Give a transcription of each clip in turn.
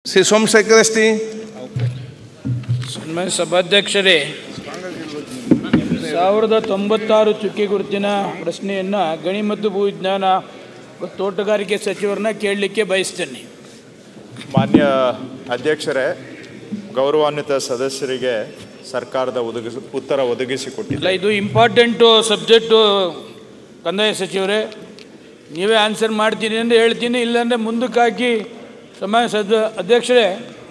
Shri Somashekar S T ಸನ್ಮಾನ್ಯ ಸಭಾಧ್ಯಕ್ಷರೇ ಸಾವಿರದ ತೊಂಬತ್ತಾರು ಚುಕ್ಕಿ ಗುರುತಿನ ಪ್ರಶ್ನೆಯನ್ನು ಗಣಿ ಮತ್ತು ಭೂವಿಜ್ಞಾನ ಮತ್ತು ತೋಟಗಾರಿಕೆ ಸಚಿವರನ್ನ ಕೇಳಲಿಕ್ಕೆ ಬಯಸ್ತೇನೆ ಮಾನ್ಯ ಅಧ್ಯಕ್ಷರೇ ಗೌರವಾನ್ವಿತ ಸದಸ್ಯರಿಗೆ ಸರ್ಕಾರದ ಒದಗಿಸಿ ಉತ್ತರ ಒದಗಿಸಿಕೊಟ್ಟಿದೆ ಇಲ್ಲ ಇದು ಇಂಪಾರ್ಟೆಂಟು ಸಬ್ಜೆಕ್ಟು ಕಂದಾಯ ಸಚಿವರೇ ನೀವೇ ಆನ್ಸರ್ ಮಾಡ್ತೀನಿ ಅಂದರೆ ಹೇಳ್ತೀನಿ ಇಲ್ಲಾಂದರೆ ಮುಂದಕ್ಕೆ ಹಾಕಿ ಸಮಾಜ ಸದ ಅಧ್ಯಕ್ಷರೇ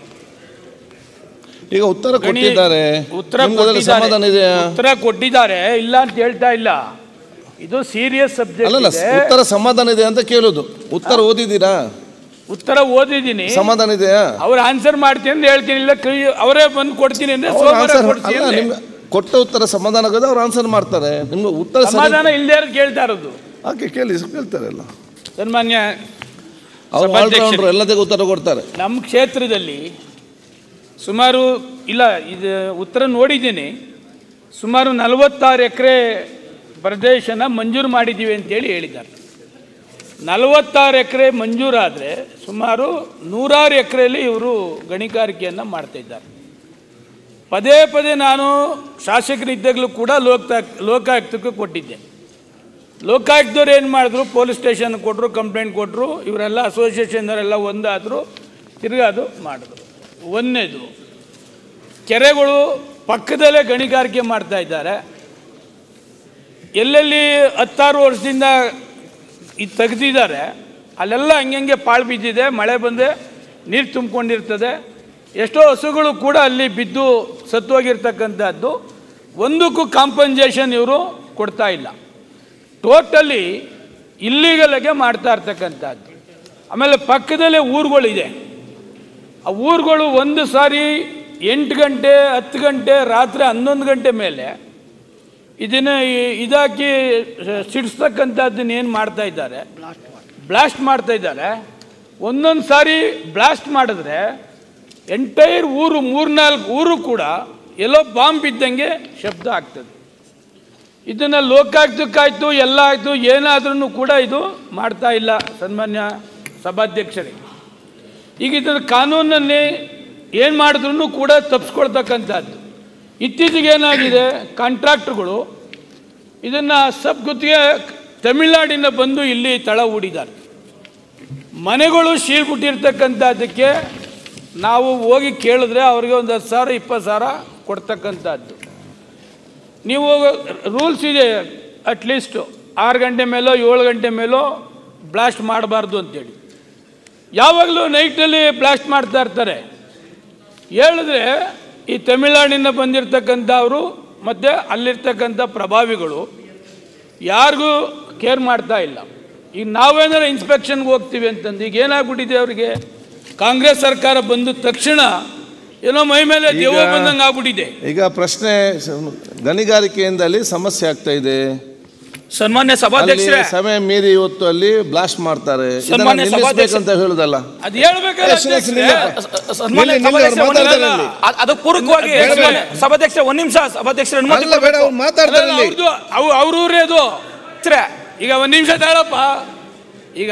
ಈಗ ಉತ್ತರ ಗಣಿ- ಕೊಟ್ಟಿದ್ದಾರೆ ಉತ್ತರ ನಿಮ್ಗೆ ಅದ್ರಲ್ಲಿ ಕೊಟ್ಟಿದ್ದಾರೆ. ಸಮಾಧಾನ ಇದೆಯಾ ಉತ್ತರ ಕೊಟ್ಟಿದ್ದಾರೆ ಇಲ್ಲ ಅಂತ ಹೇಳ್ತಾ ಇಲ್ಲ ಇದು ಸೀರಿಯಸ್ ಅಲ್ಲಲ್ಲ ಸಬ್ಜೆಕ್ಟ್ ಉತ್ತರ ಸಮಾಧಾನ ಇದೆ ಅಂತ ಕೇಳೋದು ಉತ್ತರ ಓದಿದ್ದೀರಾ ಉತ್ತರ ಓದಿದ್ದೀನಿ ಸಮಾಧಾನ ಇದೆಯಾ ಅವ್ರು ಆನ್ಸರ್ ಮಾಡ್ತೀನಿ ಅಂತ ಹೇಳ್ತೀನಿ ಇಲ್ಲ ಕೈ ಅವರೇ ಬಂದು ಕೊಡ್ತೀನಿ ಅಂದ್ರೆ ಅವ್ರು ಸೋಮವಾರ ಆನ್ಸರ್ ಕೊಡ್ತೀನಿ ಅಲ್ಲ ಅಂದೆ. ನಿಮ್ಗೆ ಕೊಟ್ಟ ಉತ್ತರ ಸಮಾಧಾನ ಆಗೋದು ಅವ್ರು ಆನ್ಸರ್ ಮಾಡ್ತಾರೆ ನಿಮ್ಗೆ ಉತ್ತರ ಸರಿ ಸಮಾಧಾನ ಇಲ್ಲದೆ ಇರೋದು ಕೇಳ್ತಾ ಇರೋದು ಓಕೆ ಕೇಳಿ ಕೇಳ್ತಾರೆ ಎಲ್ಲ ಸನ್ಮಾನ್ಯ ಅವ್ರು ಸಭಾಧ್ಯಕ್ಷರೇ. ಆಲ್ರೌಂಡ್ರು ಎಲ್ಲದಕ್ಕೂ ಉತ್ತರ ಕೊಡ್ತಾರೆ ನಮ್ಮ ಕ್ಷೇತ್ರದಲ್ಲಿ ಸುಮಾರು ಇಲ್ಲ ಇದು ಉತ್ತರ ನೋಡಿದ್ದೀನಿ ಸುಮಾರು ನಲವತ್ತಾರು ಎಕರೆ ಪ್ರದೇಶನ ಮಂಜೂರು ಮಾಡಿದ್ದೀವಿ ಅಂತೇಳಿ ಹೇಳಿದ್ದಾರೆ ನಲವತ್ತಾರು ಎಕರೆ ಮಂಜೂರಾದರೆ ಸುಮಾರು ನೂರಾರು ಎಕರೆಯಲ್ಲಿ ಇವರು ಗಣಿಗಾರಿಕೆಯನ್ನು ಮಾಡ್ತಾ ಇದ್ದಾರೆ ಪದೇ ಪದೇ ನಾನು ಶಾಸಕರಿದ್ದಾಗಲೂ ಕೂಡ ಲೋಕಾಯುಕ್ತ ಲೋಕಾಯುಕ್ತಕ್ಕೆ ಕೊಟ್ಟಿದ್ದೆ ಲೋಕಾಯುಕ್ತವ್ರು ಏನು ಮಾಡಿದ್ರು ಪೊಲೀಸ್ ಸ್ಟೇಷನ್ ಕೊಟ್ಟರು ಕಂಪ್ಲೇಂಟ್ ಕೊಟ್ಟರು ಇವರೆಲ್ಲ ಅಸೋಸಿಯೇಷನ್ದವರೆಲ್ಲ ಒಂದಾದರು ತಿರ್ಗಾ ಅದು ಮಾಡಿದ್ರು ಒಂದನೇದು ಕೆರೆಗಳು ಪಕ್ಕದಲ್ಲೇ ಗಣಿಗಾರಿಕೆ ಮಾಡ್ತಾ ಇದ್ದಾರೆ ಎಲ್ಲೆಲ್ಲಿ ಹತ್ತಾರು ವರ್ಷದಿಂದ ಇದು ತೆಗೆದಿದ್ದಾರೆ ಅಲ್ಲೆಲ್ಲ ಹಂಗೆ ಪಾಳು ಬಿದ್ದಿದೆ ಮಳೆ ಬಂದೆ ನೀರು ತುಂಬಿಕೊಂಡಿರ್ತದೆ ಎಷ್ಟೋ ಹಸುಗಳು ಕೂಡ ಅಲ್ಲಿ ಬಿದ್ದು ಸತ್ತೋಗಿರ್ತಕ್ಕಂಥದ್ದು ಒಂದಕ್ಕೂ ಕಾಂಪನ್ಸೇಷನ್ ಇವರು ಕೊಡ್ತಾ ಇಲ್ಲ ಟೋಟಲಿ ಇಲ್ಲಿಗಲಾಗೆ ಮಾಡ್ತಾ ಇರ್ತಕ್ಕಂಥದ್ದು ಆಮೇಲೆ ಪಕ್ಕದಲ್ಲೇ ಊರುಗಳಿದೆ ಆ ಊರುಗಳು ಒಂದು ಸಾರಿ ಎಂಟು ಗಂಟೆ ಹತ್ತು ಗಂಟೆ ರಾತ್ರಿ ಹನ್ನೊಂದು ಗಂಟೆ ಮೇಲೆ ಇದನ್ನು ಈ- ಇದಾಕಿ ಸಿಡಿಸ್ತಕ್ಕಂಥದ್ದನ್ನ ಏನು ಮಾಡ್ತಾ ಇದ್ದಾರೆ ಬ್ಲಾಸ್ಟ್ ಮಾಡ್ತಾ ಇದ್ದಾರೆ ಒಂದೊಂದು ಸಾರಿ ಬ್ಲಾಸ್ಟ್ ಮಾಡಿದ್ರೆ ಎಂಟೈರ್ ಊರು ಮೂರ್ನಾಲ್ಕು ಊರು ಕೂಡ ಎಲ್ಲೋ ಬಾಂಬ್ ಬಿದ್ದಂಗೆ ಶಬ್ದ ಆಗ್ತದೆ ಇದನ್ನು ಲೋಕಾಯುಕ್ತಕ್ಕಾಯ್ತು ಎಲ್ಲ ಆಯಿತು ಏನಾದ್ರೂ ಕೂಡ ಇದು ಮಾಡ್ತಾ ಇಲ್ಲ ಸನ್ಮಾನ್ಯ ಸಭಾಧ್ಯಕ್ಷರೇ ಈಗ ಇದನ್ನು ಕಾನೂನಲ್ಲಿ ಏನು ಮಾಡಿದ್ರು ಕೂಡ ತಪ್ಪಿಸ್ಕೊಳ್ತಕ್ಕಂಥದ್ದು ಇತ್ತೀಚೆಗೆ ಏನಾಗಿದೆ ಕಾಂಟ್ರಾಕ್ಟ್ರುಗಳು ಇದನ್ನು ಸಬ್ ಗುತ್ತಿಗೆ ತಮಿಳ್ನಾಡಿನ ಬಂದು ಇಲ್ಲಿ ತಳ ಹೂಡಿದ್ದಾರೆ ಮನೆಗಳು ಶೀಲ್ಬಿಟ್ಟಿರ್ತಕ್ಕಂಥದ್ದಕ್ಕೆ ನಾವು ಹೋಗಿ ಕೇಳಿದ್ರೆ ಅವ್ರಿಗೆ ಒಂದು ಹತ್ತು ಸಾವಿರ ಇಪ್ಪತ್ತು ಸಾವಿರ ಕೊಡ್ತಕ್ಕಂಥದ್ದು ನೀವು ರೂಲ್ಸ್ ಇದೆ ಅಟ್ಲೀಸ್ಟು ಆರು ಗಂಟೆ ಮೇಲೋ ಏಳು ಗಂಟೆ ಮೇಲೋ ಬ್ಲಾಸ್ಟ್ ಮಾಡಬಾರ್ದು ಅಂತೇಳಿ ಯಾವಾಗಲೂ ನೈಟಲ್ಲಿ ಬ್ಲಾಸ್ಟ್ ಮಾಡ್ತಾ ಇರ್ತಾರೆ ಹೇಳಿದ್ರೆ ಈ ತಮಿಳ್ನಾಡಿನ ಬಂದಿರತಕ್ಕಂಥವರು ಮತ್ತು ಅಲ್ಲಿರ್ತಕ್ಕಂಥ ಪ್ರಭಾವಿಗಳು ಯಾರಿಗೂ ಕೇರ್ ಮಾಡ್ತಾ ಇಲ್ಲ ಈಗ ನಾವೇನಾರು ಇನ್ಸ್ಪೆಕ್ಷನ್ಗೆ ಹೋಗ್ತೀವಿ ಅಂತಂದು ಈಗ ಏನಾಗ್ಬಿಟ್ಟಿದೆ ಅವರಿಗೆ ಕಾಂಗ್ರೆಸ್ ಸರ್ಕಾರ ಬಂದ ತಕ್ಷಣ ಏನೋ ಮೈ ಮೇಲೆ ದೇವ ಬಂದಂಗೆ ಆಗ್ಬಿಟ್ಟಿದೆ ಈಗ ಪ್ರಶ್ನೆ ಸ- ಗಣಿಗಾರಿಕೆಯಿಂದ ಅಲ್ಲಿ ಸಮಸ್ಯೆ ಆಗ್ತಾ ಇದೆ ಸನ್ಮಾನ್ಯ ಅಲ್ಲಿ ಸಭಾಧ್ಯಕ್ಷರೇ ಸಮಯ ಮೀರಿ ಇವತ್ತು ಅಲ್ಲಿ ಬ್ಲಾಸ್ಟ್ ಮಾಡ್ತಾರೆ ಇದನ್ನ ಸನ್ಮಾನ್ಯ ನಿಲ್ಲಿಸ್ಬೇಕಂತ ಹೇಳುದಲ್ಲ ಅದು ಹೇಳ್ಬೇಕಲ್ಲ ಎಸ್, ಎಸ್, ಅಧ್ಯಕ್ಷರೇ. ನಿಲ್ಲಪ್ಪ. ಸನ್ಮಾನ್ಯ ನಿಲ್ಲಿ, ನಿಲ್ಲಿ, ಅವ್ರು ಸಭಾಧ್ಯಕ್ಷರೇ, ಒಂದು ಮಾತಾಡ್ತಾರೆ ನಿಮಿಷ. ಇಲ್ಲಿ. ಅದ್- ಅದು ಪೂರಕವಾಗಿ ಬೇಡ, ಬೇಡ. ಸನ್ಮಾನ್ಯ ಸಭಾಧ್ಯಕ್ಷ ಒಂದ್ ನಿಮಿಷ ಸಭಾಧ್ಯಕ್ಷರ ಅನುಮತಿ ಅಲ್ಲ ಬೇಡ ಅವ್ರು ಮಾತಾಡ್ತಾರೆ ಅಲ್ಲ, ಇಲ್ಲಿ ಅವ್ರ್ದು ಅವು ಅವ್ರ ಊರೇ ಅದು ಕೊಡ್ತೀರಾ? ಈಗ ಒಂದು ನಿಮಿಷ ತಾಳಪ್ಪ ಈಗ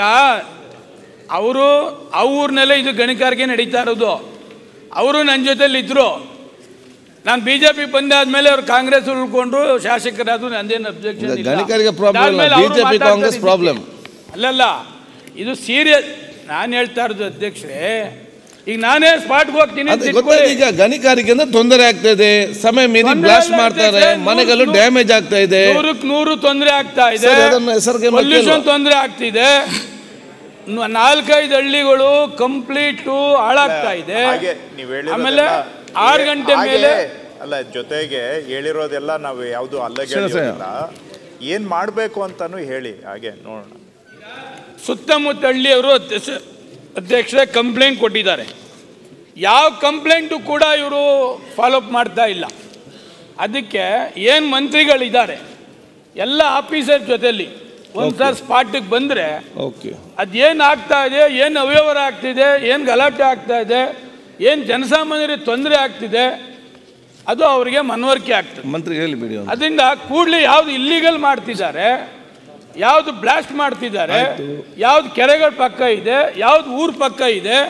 ಅವರು ಆ ಊರಿನಲ್ಲೇ ಇದು ಗಣಿಗಾರಿಕೆ ನಡೀತಾ ಇರೋದು ಅವರು ನನ್ನ ಜೊತೆಲಿ ಇದ್ರು ನಾನು ಬಿ ಜೆ ಪಿ ಬಂದಾದ್ಮೇಲೆ ಅವ್ರು ಕಾಂಗ್ರೆಸ್ ಉಳ್ಕೊಂಡ್ರು ಶಾಸಕರಾದ್ರು ನಂದೇನು ಅಬ್ಜೆಕ್ಷನ್ ಈಗ ಗಣಿಗಾರಿಕೆ problem ಇಲ್ಲ, BJP ಕಾಂಗ್ರೆಸ್ problem. ಅಲ್ಲಲ್ಲ ಇದು ಸೀರಿಯಸ್ ನಾನು ಹೇಳ್ತಾ ಇರೋದು ಅಧ್ಯಕ್ಷರೇ ಈಗ ನಾನೇ ಸ್ಪಾಟ್ಗೆ ಹೋಗ್ತೀನಿ ಅಂತ ಅದೇ ಇಟ್ಕೊಳ್ಳಿ. ಗೊತ್ತಾಯ್ತು ಈಗ ಗಣಿಗಾರಿಕೆಯಿಂದ ತೊಂದರೆ ಆಗ್ತಾ ಇದೆ ಸಮಯ ಮೀರಿ ತೊಂದ್ರೆ ಬ್ಲಾಸ್ಟ್ ಅಲ್ಲ ಮಾಡ್ತಾರೆ ಅಧ್ಯಕ್ಷರೇ, ಮನೆಗಳು ನೂರು- ಡ್ಯಾಮೇಜ್ ಆಗ್ತಾ ಇದೆ ನೂರಕ್ಕೆ ನೂರು ತೊಂದರೆ ಆಗ್ತಾ ಇದೆ ಸರ್, ಅದನ್ನ ಹೆಸರಿಗೆ ಮತ್ತೆ ಪೊಲ್ಯೂಷನ್ ಅಲ್ವಾ? ತೊಂದರೆ ಆಗ್ತಿದೆ ನ- ನಾಲ್ಕೈದು ಹಳ್ಳಿಗಳು ಕಂಪ್ಲೀಟು ಹಾಳಾಗ್ತಾ ಇದೆ ಹಾಗೆ ನೀವು ಆಮೇಲೆ ಹೇಳಿರೋದೆಲ್ಲ ಆರು ಗಂಟೆ ಹಾಗೆ ಮೇಲೆ ಅಲ್ಲ ಜೊತೆಗೆ ಹೇಳಿರೋದೆಲ್ಲ ನಾವು ಯಾವುದು ಅಲ್ಲಗೆ ಸರಿ, ಸರಿ. ಏನ್ ಮಾಡ್ಬೇಕು ಅಂತಾನು ಹೇಳಿ ಹಾಗೆ ನೋಡೋಣ ಸುತ್ತಮುತ್ತ ಹಳ್ಳಿಯವರು ಅಧ್ಯಕ್ಷ- ಅಧ್ಯಕ್ಷರೇ ಕಂಪ್ಲೇಂಟ್ ಕೊಟ್ಟಿದ್ದಾರೆ ಯಾವ ಕಂಪ್ಲೇಂಟು ಕೂಡ ಇವರು ಫಾಲೋಅಪ್ ಮಾಡ್ತಾ ಇಲ್ಲ ಅದಕ್ಕೆ ಏನು ಮಂತ್ರಿಗಳಿದ್ದಾರೆ ಎಲ್ಲ ಆಫೀಸರ್ ಜೊತೆಲಿ ಒಂದ್ಸಲ ಸ್ಪಾಟಿಗೆ ಬಂದರೆ ಓಕೆ ಅದೇನು ಆಗ್ತಾ ಇದೆ ಏನು ಅವ್ಯವಹಾರ ಆಗ್ತಿದೆ ಏನು ಗಲಾಟೆ ಆಗ್ತಾ ಇದೆ ಏನು ಜನಸಾಮಾನ್ಯರಿಗೆ ತೊಂದರೆ ಆಗ್ತಿದೆ ಅದು ಅವರಿಗೆ ಮನವರಿಕೆ ಆಗ್ತದೆ ಮಂತ್ರಿ ಹೇಳಿಬಿಡಿ ಅವ್ನು. ಅದರಿಂದ ಕೂಡಲೇ ಯಾವ್ದು ಇಲ್ಲಿಗಲ್ ಮಾಡ್ತಿದ್ದಾರೆ ಯಾವ್ದು ಬ್ಲಾಸ್ಟ್ ಮಾಡ್ತಿದ್ದಾರೆ ಯಾವ್ದು ಕೆರೆಗಳ ಪಕ್ಕ ಇದೆ ಯಾವ್ದು ಊರ್ ಪಕ್ಕ ಇದೆ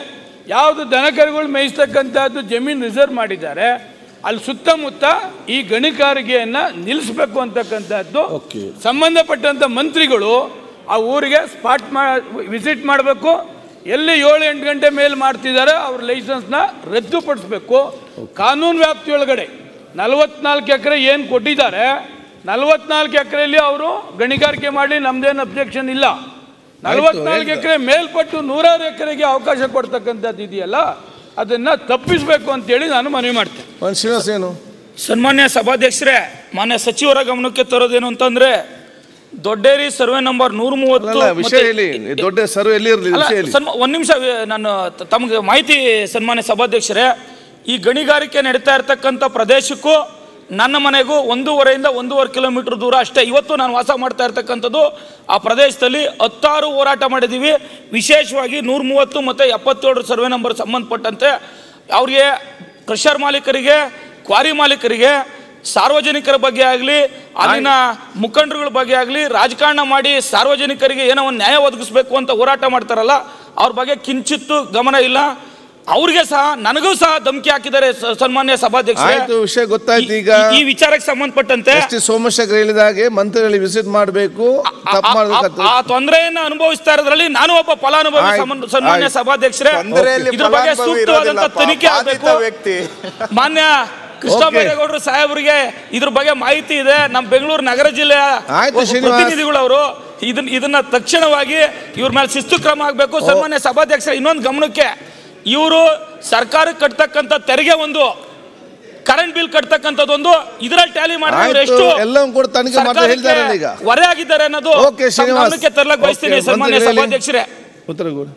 ಯಾವುದು ದನಕರುಗಳು ಮೇಯಿಸ್ತಕ್ಕಂಥದ್ದು ಜಮೀನು ರಿಸರ್ವ್ ಮಾಡಿದ್ದಾರೆ ಅಲ್ಲಿ ಸುತ್ತಮುತ್ತ ಈ ಗಣಿಗಾರಿಕೆಯನ್ನು ನಿಲ್ಲಿಸಬೇಕು ಅಂತಕ್ಕಂಥದ್ದು Okay. ಸಂಬಂಧಪಟ್ಟಂಥ ಮಂತ್ರಿಗಳು ಆ ಊರಿಗೆ ಸ್ಪಾಟ್ ಮಾ ವಿಸಿಟ್ ಮಾಡಬೇಕು ಎಲ್ಲಿ ಏಳು ಎಂಟು ಗಂಟೆ ಮೇಲೆ ಮಾಡ್ತಿದ್ದಾರೆ ಅವ್ರ ಲೈಸೆನ್ಸ್ನ ರದ್ದುಪಡಿಸ್ಬೇಕು ಕಾನೂನು ವ್ಯಾಪ್ತಿಯೊಳಗಡೆ ನಲವತ್ನಾಲ್ಕು ಎಕರೆ ಏನು ಕೊಟ್ಟಿದ್ದಾರೆ ನಲವತ್ನಾಲ್ಕು ಎಕರೆಯಲ್ಲಿ ಅವರು ಗಣಿಗಾರಿಕೆ ಮಾಡಿ ನಮ್ದೇನು ಅಬ್ಜೆಕ್ಷನ್ ಇಲ್ಲ ನಲವತ್ನಾಲ್ಕು ಎಕರೆ ಮೇಲ್ಪಟ್ಟು ನೂರಾರು ಎಕರೆಗೆ ಅವಕಾಶ ಕೊಡ್ತಕ್ಕಂಥದ್ದು ಇದೆಯಲ್ಲ ಅದನ್ನು ತಪ್ಪಿಸಬೇಕು ಅಂತೇಳಿ ನಾನು ಮನವಿ ಮಾಡ್ತೇನೆ ಒಂದು ಶ್ರೀನಿವಾಸ್ ಏನು ಸನ್ಮಾನ್ಯ ಸಭಾಧ್ಯಕ್ಷರೇ ಮಾನ್ಯ ಸಚಿವರ ಗಮನಕ್ಕೆ ತರೋದೇನು ಅಂತಂದ್ರೆ ದೊಡ್ಡೇರಿ ಸರ್ವೆ ನಂಬರ್ ನೂರ ಮೂವತ್ತು ಅಲ್ಲ ವಿಷಯ ಮತ್ತೆ- ಹೇಳಿ ದೊಡ್ಡ ಸರ್ವ್ ಎಲ್ಲಿ ಇರಲಿ ಅಲ್ಲ, ವಿಷಯ ಹೇಳಿ ಸನ್ಮ- ಒಂದ್ ನಿಮಿಷ ವಿ- ನಾನು ತ- ತಮಗೆ ಮಾಹಿತಿ ಸನ್ಮಾನ್ಯ ಸಭಾಧ್ಯಕ್ಷರೇ ಈ ಗಣಿಗಾರಿಕೆ ನಡೀತಾ ಇರತಕ್ಕಂಥ ಪ್ರದೇಶಕ್ಕೂ ನನ್ನ ಮನೆಗೂ ಒಂದೂವರೆಯಿಂದ ಒಂದೂವರೆ ಕಿಲೋಮೀಟರ್ ದೂರ ಅಷ್ಟೇ ಇವತ್ತು ನಾನು ವಾಸ ಮಾಡ್ತಾ ಇರ್ತಕ್ಕಂಥದ್ದು ಆ ಪ್ರದೇಶದಲ್ಲಿ ಹತ್ತಾರು ಹೋರಾಟ ಮಾಡಿದ್ದೀವಿ ವಿಶೇಷವಾಗಿ ನೂರ ಮೂವತ್ತು ಮತ್ತು ಎಪ್ಪತ್ತೇಳರ ಸರ್ವೆ ನಂಬರ್ ಸಂಬಂಧಪಟ್ಟಂತೆ ಅವ್ರಿಗೆ ಕ್ರಷರ್ ಮಾಲೀಕರಿಗೆ ಕ್ವಾರಿ ಮಾಲೀಕರಿಗೆ ಸಾರ್ವಜನಿಕರ ಬಗ್ಗೆ ಆಗಲಿ ಅಲ್ಲಿನ ಮುಖಂಡರುಗಳ ಬಗ್ಗೆ ಆಗಲಿ ರಾಜಕಾರಣ ಮಾಡಿ ಸಾರ್ವಜನಿಕರಿಗೆ ಏನೋ ಒಂದು ನ್ಯಾಯ ಒದಗಿಸ್ಬೇಕು ಅಂತ ಹೋರಾಟ ಮಾಡ್ತಾರಲ್ಲ ಅವ್ರ ಬಗ್ಗೆ ಕಿಂಚಿತ್ತು ಗಮನ ಇಲ್ಲ ಅವ್ರಿಗೆ ಸಹ ನನಗೂ ಸಹ ಧಮಕಿ ಹಾಕಿದ್ದಾರೆ ಸ- ಸನ್ಮಾನ್ಯ ಸಭಾಧ್ಯಕ್ಷರೇ ಆಯ್ತು ವಿಷಯ ಗೊತ್ತಾಯ್ತು ಈಗ ಈ- ಈ ವಿಚಾರಕ್ಕೆ ಸಂಬಂಧಪಟ್ಟಂತೆ ಎಸ್ ಟಿ ಸೋಮಶೇಖರ್ ಹೇಳಿದ ಹಾಗೆ ಮಂತ್ರಿಗಳಿಗೆ ವಿಸಿಟ್ ಮಾಡಬೇಕು ತಪ್ಪು ಆ- ಮಾಡಬೇಕಾಗ್ತದೆ ಆ ತೊಂದರೆಯನ್ನು ಅನುಭವಿಸ್ತಾ ಇರೋದ್ರಲ್ಲಿ ನಾನು ಒಬ್ಬ ಫಲಾನುಭವಿ ಆಯ್ತು, ಸಂಬಂಧ- ಸನ್ಮಾನ್ಯ ಆಯ್ತು. ಸಭಾಧ್ಯಕ್ಷರೇ ತೊಂದರೆಯಲ್ಲಿ ಇದ್ರ ಬಗ್ಗೆ ಫಲಾನುಭವಿ ಸೂಕ್ತವಾದಂತ ಇರೋದಿಲ್ಲಪ್ಪ, ತನಿಖೆ ಬಾಧಿತ ಆಗಬೇಕು ವ್ಯಕ್ತಿ ಮಾನ್ಯ ಕೃಷ್ಣ Okay. ಬೈರೇಗೌಡರು ಸಾಹೇಬರಿಗೆ ಇದ್ರ ಬಗ್ಗೆ ಮಾಹಿತಿ ಇದೆ ನಮ್ಮ ಬೆಂಗಳೂರು ನಗರ ಜಿಲ್ಲೆಯ ಆಯ್ತು, ಒಬ್ಬ ಶ್ರೀನಿವಾಸ್. ಪ್ರತಿನಿಧಿಗಳು ಅವರು ಇದನ್ನ ಇದನ್ನ ತಕ್ಷಣವಾಗಿ ಇವ್ರ ಮೇಲೆ ಶಿಸ್ತು ಕ್ರಮ ಆಗಬೇಕು ಸನ್ಮಾನ್ಯ ಸಭಾಧ್ಯಕ್ಷರ ಇನ್ನೊಂದು ಗಮನಕ್ಕೆ ಇವರು ಸರ್ಕಾರಕ್ಕೆ ಕಟ್ತಕ್ಕಂಥ ತೆರಿಗೆ ಒಂದು ಕರೆಂಟ್ ಬಿಲ್ ಕಟ್ತಕ್ಕಂಥದ್ದೊಂದು ಇದರಲ್ಲಿ ಟ್ಯಾಲಿ ಮಾಡಿದ್ರೆ ಇವ್ರು ಆಯ್ತು, ಎಷ್ಟು ಎಲ್ಲವೂ ಕೂಡ ತನಿಖೆ ಮಾಡ್ತಾ ಸರ್ಕಾರಕ್ಕೆ ಹೇಳ್ತಾರಲ್ಲ ಈಗ. ಹೊರೆ ಆಗಿದ್ದಾರೆ ಅನ್ನೋದು ಓಕೆ ತಮ್ಮ ಶ್ರೀನಿವಾಸ್ ಗಮನಕ್ಕೆ ತರಲಿಕ್ಕೆ ಬಯಸ್ತೀನಿ ಓಕೆ, ಸನ್ಮಾನ್ಯ ಮಂತ್ರಿಗಳು ಹೇಳಿ. ಸಭಾಧ್ಯಕ್ಷರೇ ಉತ್ತರ ಕೊಡಿ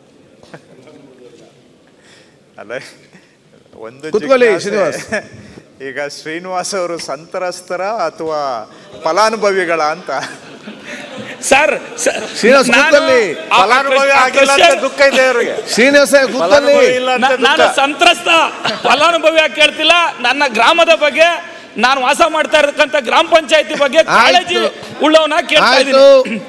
ಅಲ್ಲ ಒಂದು ಕೂತ್ಕೊಳ್ಳಿ, ಜಿಜ್ಞಾಸೆ. ಶ್ರೀನಿವಾಸ್. ಈಗ ಶ್ರೀನಿವಾಸ್ ಅವರು ಸಂತ್ರಸ್ತರ ಅಥವಾ ಫಲಾನುಭವಿಗಳ ಅಂತ ಸರ್ ಸ- ಶ್ರೀನಿವಾಸ್ ನಾನು ಕೂತ್ಕೊಳ್ಳಿ. ಆ ಫಲಾನುಭವಿ ಆ ಆಗಿಲ್ಲ ಅಂತ ಕ್ರಿಶ್ಚಿಯನ್- ದುಃಖ ಇದೆ ಅವರಿಗೆ ಶ್ರೀನಿವಾಸ ಕೂತಲ್ಲಿ ಫಲಾನುಭವಿ ಇಲ್ಲ ಅಂತ ನಾ- ನಾನು ದುಃಖ. ಸಂತ್ರಸ್ತ ಫಲಾನುಭವಿ ಆಗಿ ಕೇಳ್ತಿಲ್ಲ ನನ್ನ ಗ್ರಾಮದ ಬಗ್ಗೆ ನಾನು ವಾಸ ಮಾಡ್ತಾ ಇರತಕ್ಕಂತ ಗ್ರಾಮ ಪಂಚಾಯತಿ ಬಗ್ಗೆ ಕಾಳಜಿ ಉಳ್ಳವನ ಕೇಳ್ತಾ ಆಯ್ತು ಇದ್ದೀನಿ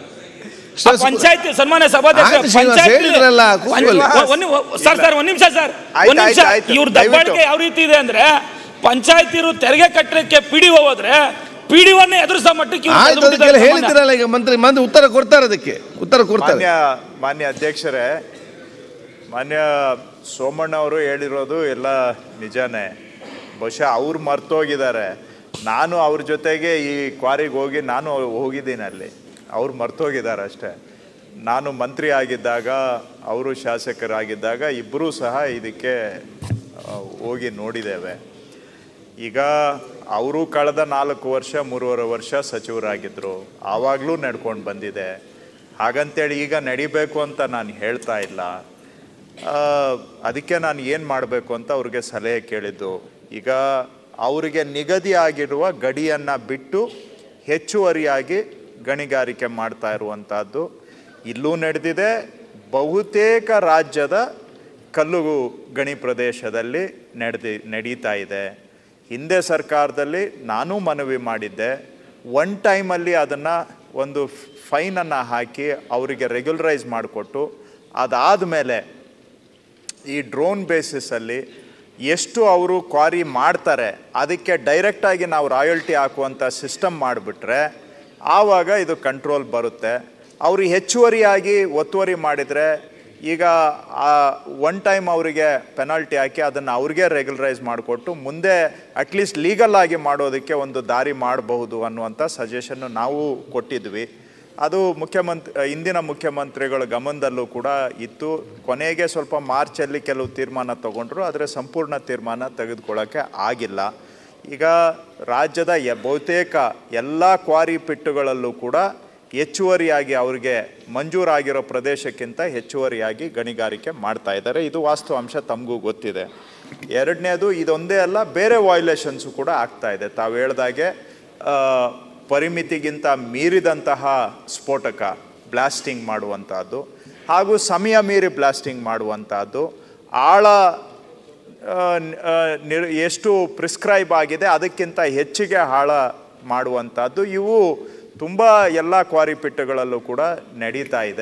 ಪಂಚಾಯತಿ ಸನ್ಮಾನ್ಯ ಸಭಾಧ್ಯಕ್ಷ ಆಯ್ತು, ಶ್ರೀನಿವಾಸ್ ಪಂಚಾಯತಿ ಹೇಳಿದ್ರಲ್ಲ, ಕೂತ್ಕೊಳ್ಳಿ. ಸರ್ ಸರ್ ಒಂದ್ ನಿಮಿಷ ಸರ್ ಆಯ್ತು, ಒಂದ್ ನಿಮಿಷ ಆಯ್ತು, ಆಯ್ತು. ಇವ್ರ ದಯವಿಟ್ಟು. ದಬ್ಬಾಳಿಕೆ ಯಾವ ರೀತಿ ಇದೆ ಅಂದ್ರೆ ಪಂಚಾಯತಿರು ತೆರಿಗೆ ಕಟ್ಟಲಿಕ್ಕೆ ಪಿ ಡಿ ಹೋದ್ರೆ ಪಿ ಡಿ ಒನ್ನೇ ಎದುರಿಸೋ ಮಟ್ಟಕ್ಕೆ ಇವ್ರು ಆಯ್ತು ಬೆಳೆದ್ಬಿಟ್ಟಿದ್ದಾರೆ ಅದಕ್ಕೆಲ್ಲ ಸಾಮಾನ್ಯ. ಹೇಳ್ತಿರಲ್ಲ ಈಗ ಮಂತ್ರಿ ಮಂತ್ರಿ ಉತ್ತರ ಕೊಡ್ತಾರೆ ಅದಕ್ಕೆ ಉತ್ತರ ಕೊಡ್ತಾರೆ ಮಾನ್ಯ ಮಾನ್ಯ ಅಧ್ಯಕ್ಷರೇ ಮಾನ್ಯ ಸೋಮಣ್ಣ ಅವರು ಹೇಳಿರೋದು ಎಲ್ಲ ನಿಜಾನೇ ಬಹುಶಃ ಅವ್ರು ಮರ್ತೋಗಿದ್ದಾರೆ ನಾನು ಅವ್ರ ಜೊತೆಗೆ ಈ ಕ್ವಾರಿಗೆ ಹೋಗಿ ನಾನು ಹೋಗಿದ್ದೀನಿ ಅಲ್ಲಿ ಅವ್ರು ಮರ್ತೋಗಿದ್ದಾರೆ ಅಷ್ಟೇ ನಾನು ಮಂತ್ರಿ ಆಗಿದ್ದಾಗ ಅವರು ಶಾಸಕರಾಗಿದ್ದಾಗ ಇಬ್ಬರೂ ಸಹ ಇದಕ್ಕೆ ಆ, ಹೋಗಿ ನೋಡಿದ್ದೇವೆ ಈಗ ಅವರು ಕಳೆದ ನಾಲ್ಕು ವರ್ಷ ಮೂರುವರೆ ವರ್ಷ ಸಚಿವರಾಗಿದ್ದರು ಆವಾಗಲೂ ನಡ್ಕೊಂಡು ಬಂದಿದೆ ಹಾಗಂತೇಳಿ ಈಗ ನಡಿಬೇಕು ಅಂತ ನಾನು ಹೇಳ್ತಾ ಇಲ್ಲ ಆ, ಅದಕ್ಕೆ ನಾನು ಏನು ಮಾಡಬೇಕು ಅಂತ ಅವ್ರಿಗೆ ಸಲಹೆ ಕೇಳಿದ್ದು ಈಗ ಅವರಿಗೆ ನಿಗದಿ ಆಗಿರುವ ಗಡಿಯನ್ನು ಬಿಟ್ಟು ಹೆಚ್ಚುವರಿಯಾಗಿ ಗಣಿಗಾರಿಕೆ ಮಾಡ್ತಾ ಇರುವಂಥದ್ದು ಇಲ್ಲೂ ನಡೆದಿದೆ ಬಹುತೇಕ ರಾಜ್ಯದ ಕಲ್ಲು ಗಣಿ ಪ್ರದೇಶದಲ್ಲಿ ನಡೆದಿ ನಡೀತಾ ಇದೆ ಹಿಂದೆ ಸರ್ಕಾರದಲ್ಲಿ ನಾನು ಮನವಿ ಮಾಡಿದ್ದೆ ಒನ್ ಟೈಮಲ್ಲಿ ಅದನ್ನು ಒಂದು ಫೈನನ್ನು ಹಾಕಿ ಅವರಿಗೆ ರೆಗ್ಯುಲರೈಸ್ ಮಾಡಿಕೊಟ್ಟು ಅದಾದಮೇಲೆ ಈ ಡ್ರೋನ್ ಬೇಸಿಸಲ್ಲಿ ಎಷ್ಟು ಅವರು ಕ್ವಾರಿ ಮಾಡ್ತಾರೆ ಅದಕ್ಕೆ ಡೈರೆಕ್ಟಾಗಿ ನಾವು ರಾಯಲ್ಟಿ ಹಾಕುವಂಥ ಸಿಸ್ಟಮ್ ಮಾಡಿಬಿಟ್ರೆ ಆವಾಗ ಇದು ಕಂಟ್ರೋಲ್ ಬರುತ್ತೆ ಅವರು ಹೆಚ್ಚುವರಿಯಾಗಿ ಒತ್ತುವರಿ ಮಾಡಿದರೆ ಈಗ ಒನ್ ಟೈಮ್ ಅವರಿಗೆ ಪೆನಾಲ್ಟಿ ಹಾಕಿ ಅದನ್ನು ಅವ್ರಿಗೆ ರೆಗ್ಯುಲರೈಸ್ ಮಾಡಿಕೊಟ್ಟು ಮುಂದೆ ಅಟ್ಲೀಸ್ಟ್ ಲೀಗಲ್ ಆಗಿ ಮಾಡೋದಕ್ಕೆ ಒಂದು ದಾರಿ ಮಾಡಬಹುದು ಅನ್ನುವಂಥ ಸಜೆಷನ್ನು ನಾವು ಕೊಟ್ಟಿದ್ವಿ ಅದು ಮುಖ್ಯಮಂತ್ರಿ ಇಂದಿನ ಮುಖ್ಯಮಂತ್ರಿಗಳ ಗಮನದಲ್ಲೂ ಕೂಡ ಇತ್ತು ಕೊನೆಗೆ ಸ್ವಲ್ಪ ಮಾರ್ಚಲ್ಲಿ ಕೆಲವು ತೀರ್ಮಾನ ತಗೊಂಡ್ರು ಆದರೆ ಸಂಪೂರ್ಣ ತೀರ್ಮಾನ ತೆಗೆದುಕೊಳ್ಳೋಕ್ಕೆ ಆಗಿಲ್ಲ ಈಗ ರಾಜ್ಯದ ಯ ಬಹುತೇಕ ಎಲ್ಲ ಕ್ವಾರಿ ಪಿಟ್ಟುಗಳಲ್ಲೂ ಕೂಡ ಹೆಚ್ಚುವರಿಯಾಗಿ ಅವರಿಗೆ ಮಂಜೂರಾಗಿರೋ ಪ್ರದೇಶಕ್ಕಿಂತ ಹೆಚ್ಚುವರಿಯಾಗಿ ಗಣಿಗಾರಿಕೆ ಮಾಡ್ತಾ ಇದ್ದಾರೆ ಇದು ವಾಸ್ತವಾಂಶ ತಮಗೂ ಗೊತ್ತಿದೆ ಎರಡನೇದು ಇದೊಂದೇ ಅಲ್ಲ ಬೇರೆ ವೈಲೇಷನ್ಸು ಕೂಡ ಆಗ್ತಾ ಇದೆ ತಾವು ಹೇಳ್ದಾಗೆ ಆ, ಪರಿಮಿತಿಗಿಂತ ಮೀರಿದಂತಹ ಸ್ಫೋಟಕ ಬ್ಲಾಸ್ಟಿಂಗ್ ಮಾಡುವಂಥದ್ದು ಹಾಗೂ ಸಮಯ ಮೀರಿ ಬ್ಲಾಸ್ಟಿಂಗ್ ಮಾಡುವಂಥದ್ದು ಆಳ ಆ, ನ- ಆ, ನಿರ್ ಎಷ್ಟು ಪ್ರಿಸ್ಕ್ರೈಬ್ ಆಗಿದೆ ಅದಕ್ಕಿಂತ ಹೆಚ್ಚಿಗೆ ಹಾಳ ಮಾಡುವಂಥದ್ದು ಇವು ತುಂಬ ಎಲ್ಲ ಕ್ವಾರಿ ಪಿಟ್ಟುಗಳಲ್ಲೂ ಕೂಡ ನಡೀತಾ ಇದೆ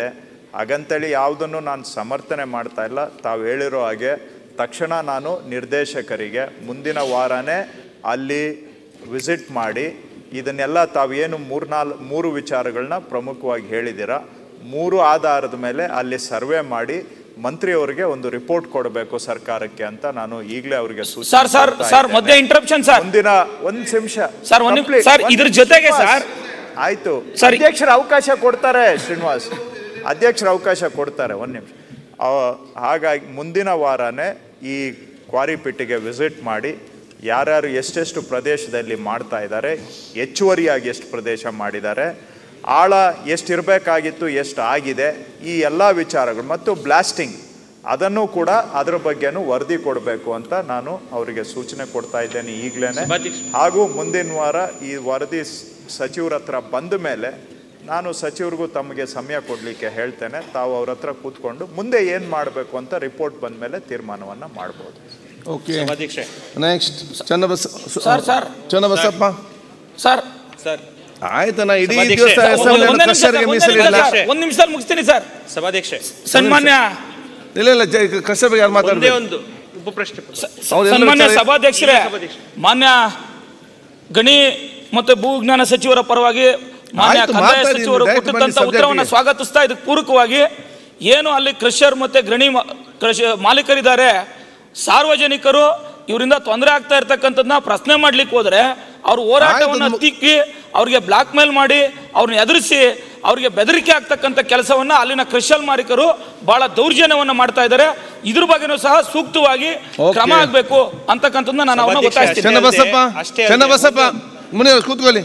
ಹಾಗಂತೇಳಿ ಯಾವುದನ್ನು ನಾನು ಸಮರ್ಥನೆ ಮಾಡ್ತಾ ಇಲ್ಲ ತಾವು ಹೇಳಿರೋ ಹಾಗೆ ತಕ್ಷಣ ನಾನು ನಿರ್ದೇಶಕರಿಗೆ ಮುಂದಿನ ವಾರನೇ ಅಲ್ಲಿ ವಿಸಿಟ್ ಮಾಡಿ ಇದನ್ನೆಲ್ಲ ತಾವೇನು ಮೂರ್ನಾಲ್ ಮೂರು ವಿಚಾರಗಳನ್ನ ಪ್ರಮುಖವಾಗಿ ಹೇಳಿದ್ದೀರಾ ಮೂರು ಆಧಾರದ ಮೇಲೆ ಅಲ್ಲಿ ಸರ್ವೆ ಮಾಡಿ ಮಂತ್ರಿಯವರಿಗೆ ಒಂದು ರಿಪೋರ್ಟ್ ಕೊಡಬೇಕು ಸರ್ಕಾರಕ್ಕೆ ಅಂತ ನಾನು ಈಗಲೇ ಅವರಿಗೆ ಸೂಚನೆ ಸರ್ ಸರ್ ಕೊಡ್ತಾ ಸರ್ ಇದ್ದೇನೆ. ಮಧ್ಯೆ ಇಂಟರಪ್ಷನ್ ಸರ್ ಮುಂದಿನ ಒಂದ್ ನಿಮಿಷ ಸರ್, ಒಂದ್ ನಿಮ್- Complete. ಸರ್, ಒಂದ್ ಇದ್ರ ನಿಮಿಷ. ಜೊತೆಗೆ ಶ್ರೀನಿವಾಸ್, ಸರ್- ಆಯ್ತು ಸರಿ. ಅಧ್ಯಕ್ಷರ ಅವಕಾಶ ಕೊಡ್ತಾರೆ ಶ್ರೀನಿವಾಸ್ ಅಧ್ಯಕ್ಷರ ಅವಕಾಶ ಕೊಡ್ತಾರೆ ಒಂದ್ ನಿಮಿಷ ಅವ- ಹಾಗಾಗಿ ಮುಂದಿನ ವಾರನೇ ಈ ಕ್ವಾರಿ ಪಿಟ್ಟಿಗೆ ವಿಸಿಟ್ ಮಾಡಿ ಯಾರ್ಯಾರು ಎಷ್ಟೆಷ್ಟು ಪ್ರದೇಶದಲ್ಲಿ ಮಾಡ್ತಾ ಇದ್ದಾರೆ ಹೆಚ್ಚುವರಿಯಾಗಿ ಎಷ್ಟು ಪ್ರದೇಶ ಮಾಡಿದ್ದಾರೆ ಆಳ ಎಷ್ಟಿರಬೇಕಾಗಿತ್ತು ಎಷ್ಟು ಆಗಿದೆ ಈ ಎಲ್ಲ ವಿಚಾರಗಳು ಮತ್ತು ಬ್ಲಾಸ್ಟಿಂಗ್ ಅದನ್ನು ಕೂಡ ಅದರ ಬಗ್ಗೆನೂ ವರದಿ ಕೊಡಬೇಕು ಅಂತ ನಾನು ಅವರಿಗೆ ಸೂಚನೆ ಕೊಡ್ತಾ ಇದ್ದೇನೆ ಈಗಲೇ ಹಾಗೂ ಮುಂದಿನ ವಾರ ಈ ವರದಿ ಸ್- ಸಚಿವರ ಹತ್ರ ಬಂದ ಮೇಲೆ ನಾನು ಸಚಿವರಿಗೂ ತಮಗೆ ಸಮಯ ಕೊಡಲಿಕ್ಕೆ ಹೇಳ್ತೇನೆ ತಾವು ಅವ್ರ ಹತ್ರ ಕೂತ್ಕೊಂಡು ಮುಂದೆ ಏನು ಮಾಡಬೇಕು ಅಂತ ರಿಪೋರ್ಟ್ ಬಂದ ಮೇಲೆ ತೀರ್ಮಾನವನ್ನು ಮಾಡ್ಬೋದು ಓಕೆ ಸಭಾಧ್ಯಕ್ಷೆ next Channabasa sir, sir. Channabasappa sir sir ಆಯ್ತಣ್ಣ ಇಡೀ ಸಭಾಧ್ಯಕ್ಷೆ, ದಿವಸ ಒಂದ್- ಅಸೆಂಬ್ಲಿಯನ್ನು ಒಂದೇ ನಿಮಿಷ ಕೃಷಿಯರಿಗೆ ಸರ್, ಒಂದೇ ನಿಮಿಷ ಮೀಸಲಿಡಲ್ಲ ಸರ್, ಒಂದ್ ನಿಮಿಷದಲ್ಲಿ ಮುಗಿಸ್ತೀನಿ ಸರ್ ಸಭಾಧ್ಯಕ್ಷೆ ಸನ್ಮಾನ್ಯ ಇಲ್ಲ ಇಲ್ಲ ಜೈ- ಕೃಷಿ ಬಗ್ಗೆ ಯಾರು ಒಂದೇ ಮಾತಾಡ್ಬೇಕು ಒಂದು ಉಪಪ್ರಶ್ನೆ ಅವ್ರು ಎಲ್ಲರೂ ಸನ್ಮಾನ್ಯ ಸರಿ- ಸಭಾಧ್ಯಕ್ಷರೇ ಸಭಾಧ್ಯಕ್ಷ. ಮಾನ್ಯ ಗಣಿ ಮತ್ತು ಭೂವಿಜ್ಞಾನ ಸಚಿವರ ಪರವಾಗಿ ಮಾನ್ಯ ಆಯ್ತು, ಕಂದಾಯ ಮಾತಾಡಿ, ಸಚಿವರು direct ಬನ್ನಿ ಕೊಟ್ಟಂತ subject ಉತ್ತರವನ್ನು ಗೆ. ಸ್ವಾಗತಿಸ್ತಾ ಇದಕ್ಕೆ ಪೂರಕವಾಗಿ ಏನು ಅಲ್ಲಿ ಕೃಷಿಯರ್ ಮತ್ತೆ ಗಣಿ ಮಾ- ಕೃಷಿ ಮಾಲೀಕರಿದ್ದಾರೆ ಸಾರ್ವಜನಿಕರು ಇವರಿಂದ ತೊಂದರೆ ಆಗ್ತಾ ಇರ್ತಕ್ಕಂಥದ್ದನ್ನ ಪ್ರಶ್ನೆ ಮಾಡ್ಲಿಕ್ಕೆ ಹೋದ್ರೆ ಅವ್ರ ಹೋರಾಟವನ್ನು ಆಯ್ತು, ತಿಕ್ಕಿ ಅವ್ರಿಗೆ ಬ್ಲಾಕ್ ಮೇಲ್ ಮಾಡಿ ಅವ್ರನ್ನ ಎದುರಿಸಿ ಅವ್ರಿಗೆ ಬೆದರಿಕೆ ಆಗ್ತಕ್ಕಂಥ ಕೆಲಸವನ್ನ ಅಲ್ಲಿನ ಕೃಷಿಯಲ್ ಮಾಲೀಕರು ಬಹಳ ದೌರ್ಜನ್ಯವನ್ನ ಮಾಡ್ತಾ ಇದ್ದಾರೆ ಇದ್ರ ಬಗ್ಗೆನೂ ಸಹ ಸೂಕ್ತವಾಗಿ Okay. ಕ್ರಮ ಆಗಬೇಕು ಅಂತಕ್ಕಂಥದ್ದನ್ನ ನಾನು ಅವನ್ನ ಸಭಾಧ್ಯಕ್ಷ, ಒತ್ತಾಯಿಸ್ತೀನಿ ಚನ್ನಬಸಪ್ಪ ಅಷ್ಟೇ ಅಲ್ಲದೆ ಚನ್ನಬಸಪ್ಪ ಮುನಿಯವ್ರು ಕೂತ್ಕೊಳ್ಳಿ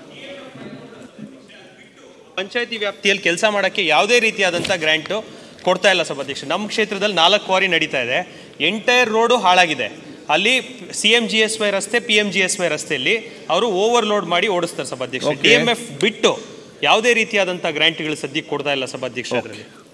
ಪಂಚಾಯತಿ ವ್ಯಾಪ್ತಿಯಲ್ಲಿ ಕೆಲಸ ಮಾಡೋಕ್ಕೆ ಯಾವುದೇ ರೀತಿಯಾದಂಥ ಗ್ರ್ಯಾಂಟು ಕೊಡ್ತಾ ಇಲ್ಲ ಸಭಾಧ್ಯಕ್ಷ ನಮ್ಮ ಕ್ಷೇತ್ರದಲ್ಲಿ ನಾಲ್ಕು ಕ್ವಾರಿ ನಡೀತಾ ಇದೆ ಎಂಟೈರ್ ರೋಡು ಹಾಳಾಗಿದೆ ಅಲ್ಲಿ C M G S Y ರಸ್ತೆ P M G S Y ರಸ್ತೆಯಲ್ಲಿ ಅವರು ಓವರ್ಲೋಡ್ ಮಾಡಿ ಓಡಿಸ್ತಾರೆ ಸಭಾಧ್ಯಕ್ಷ Okay. ಡಿ ಎಂ ಎಫ್ ಬಿಟ್ಟು ಯಾವುದೇ ರೀತಿಯಾದಂಥ ಗ್ರ್ಯಾಂಟ್ಗಳು ಸದ್ಯಕ್ಕೆ ಕೊಡ್ತಾ ಇಲ್ಲ ಸಭಾಧ್ಯಕ್ಷ ಅದರಲ್ಲಿ